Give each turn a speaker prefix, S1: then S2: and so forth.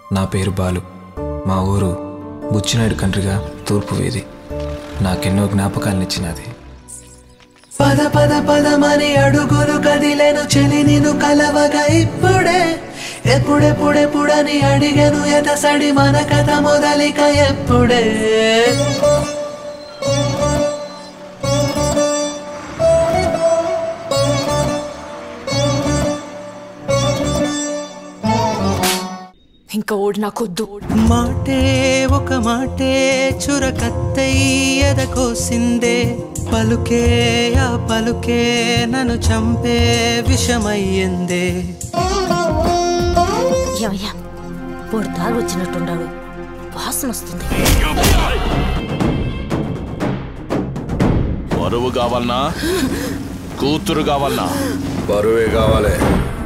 S1: నా పేరు బాలు మా ఊరు బుచ్చినాయుడు కంట్రీగా తూర్పు వీధి నాకెన్నో జ్ఞాపకాలనిచ్చినది
S2: పద పద పదమని అడుగులు కదిలేను చెలి నిన్ను కలవగా ఇప్పుడే ఎప్పుడెప్పుడెప్పుడని అడిగను ఎదసడి మన కథ మొదలిక ఎప్పుడే
S3: ఇంకా ఓడి నాకొద్దు
S2: మాటే ఒక మాటే చురకత్తయ్యద కోసిందే పలుకే ఆ పలుకే నన్ను చంపే విషమయ్యిందే
S3: ఏమయ్యా వాడు తాగి వచ్చినట్టున్నాడు వాసన వస్తుంది
S4: బరువు కావాలనా కూతురు కావాలనా
S5: బరువే కావాలి